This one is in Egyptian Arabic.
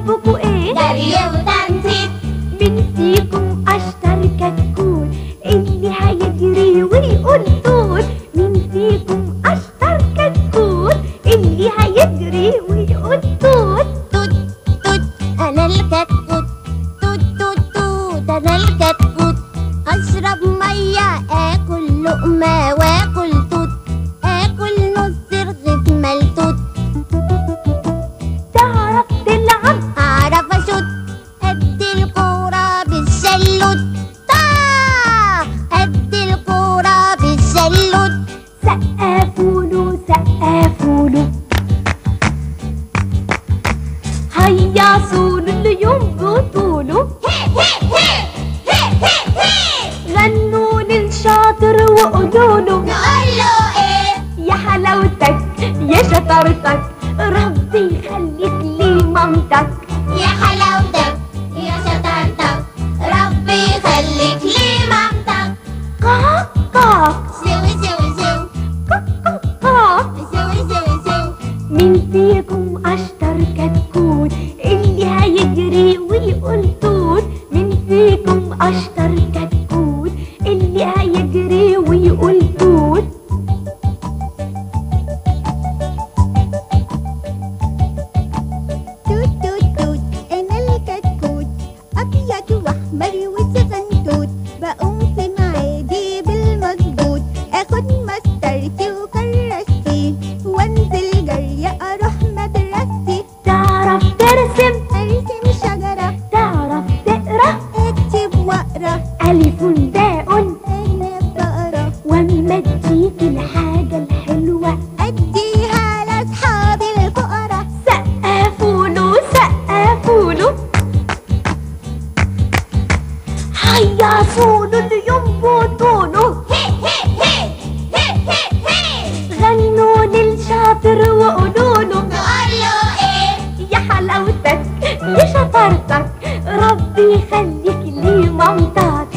ربكوا ايه جري وتنطيط مين فيكم اشطر كتكوت اللي هيجري ويقول توت مين فيكم اشطر كتكوت اللي هيجري ويقول توت توت توت انا الكتكوت توت توت توت انا الكتكوت اشرب ميه اكل لقمه واكل توت اكل نص رغيف ملتوت تعرف تلعب اعرف اشوت ادي الكوره بالشلوت طا ادي الكوره بالشلوت سقفوله سقفوله هيصوله اللي ينبطوله غنوا للشاطر وقولوله نقول له ايه يا حلاوتك يا شطارتك ربي يخليك لي مامتك يا حلاوتك يا شطارتك ربي يخليك لي مامتك قاق قاق سوي سوي سوي قاق قاق سوي سوي سوي مين فيكم اشطر كتكوت اللي هيجري ويقول توت مين فيكم اشطر كتكوت اللي هيجري ويقول توت توت توت توت انا الكتكوت ابيض واحمر وسفنتوت بقوم في ميعادي بالمظبوط اخد مسطرتي وكرستي وانزل جري اروح مدرستي تعرف ترسم ارسم شجره تعرف تقرا اكتب واقرا الف باء انا بقرا واما اديك الحاجه الحلوه اديها لاصحابي الفقراء سقفوله سقفوله هيصوله اللي ينبطوله غنوا للشاطر وقولوله نقول له ايه يا حلاوتك يا شطارتك ربي يخليك لي مامتك